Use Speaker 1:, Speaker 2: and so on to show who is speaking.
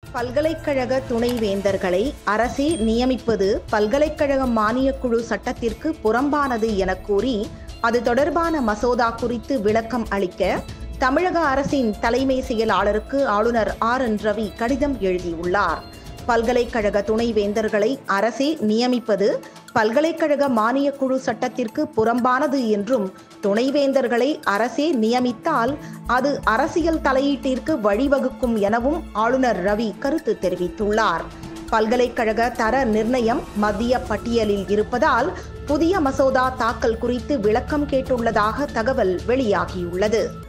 Speaker 1: பல்கலைக்கழக துணைவேந்தர்களை அரசே நியமிப்பது பல்கலைக்கழக மானியக்குழு சட்டத்திற்கு புறம்பானது என கூறி அது தொடர்பான மசோதா குறித்து விளக்கம் அளிக்க தமிழக அரசின் தலைமை செயலாளருக்கு ஆளுநர் ஆர் என் ரவி கடிதம் எழுதியுள்ளார் பல்கலைக்கழக துணைவேந்தர்களை அரசே நியமிப்பது பல்கலைக்கழக மானியக்குழு சட்டத்திற்கு புறம்பானது என்றும் துணைவேந்தர்களை அரசே நியமித்தால் அது அரசியல் தலையீட்டிற்கு வழிவகுக்கும் எனவும் ஆளுநர் ரவி கருத்து தெரிவித்துள்ளார் பல்கலைக்கழக தர நிர்ணயம் மத்திய பட்டியலில் இருப்பதால் புதிய மசோதா தாக்கல் குறித்து விளக்கம் கேட்டுள்ளதாக தகவல் வெளியாகியுள்ளது